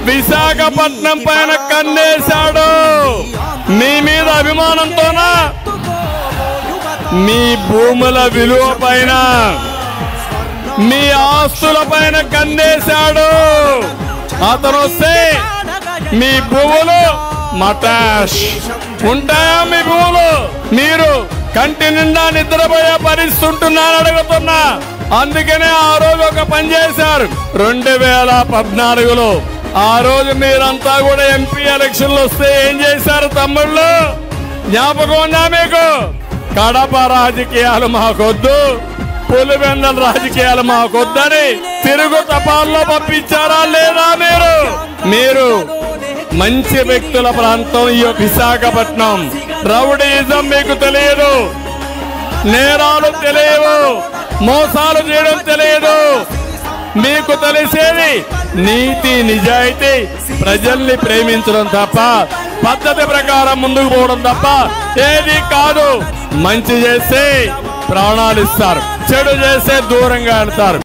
విశాఖపట్నం పైన కన్నేశాడు మీ మీద అభిమానంతోనా మీ భూముల విలువ పైన మీ ఆస్తుల పైన కన్నేశాడు అతను వస్తే మీ భూములు మటాష్ ఉంటాయా మీ భూములు మీరు కంటి నిండా నిద్రపోయే పరిస్థితి ఉంటున్నారని అడుగుతున్నా అందుకనే ఆ రోజు ఒక పని చేశారు రెండు వేల పద్నాలుగులో ఆ రోజు మీరంతా కూడా ఎంపీ ఎలక్షన్లు వస్తే ఏం చేశారు తమ్ముళ్ళు జ్ఞాపకం ఉందా మీకు కడప రాజకీయాలు మాకొద్దు పులివెందల రాజకీయాలు మాకొద్దని తిరుగు తపాల్లో పంపించారా లేదా మీరు మీరు మంచి వ్యక్తుల ప్రాంతం ఈ విశాఖపట్నం రౌడీజం మీకు తెలియదు నేరాలు తెలియవు మోసాలు చేయడం తెలియదు మీకు తెలిసేది నీతి నిజాయితీ ప్రజల్ని ప్రేమించడం తప్ప పద్ధతి ప్రకారం ముందుకు పోవడం తప్ప ఏది కాదు మంచి చేస్తే ప్రాణాలు ఇస్తారు చెడు చేస్తే దూరంగా వెళ్తారు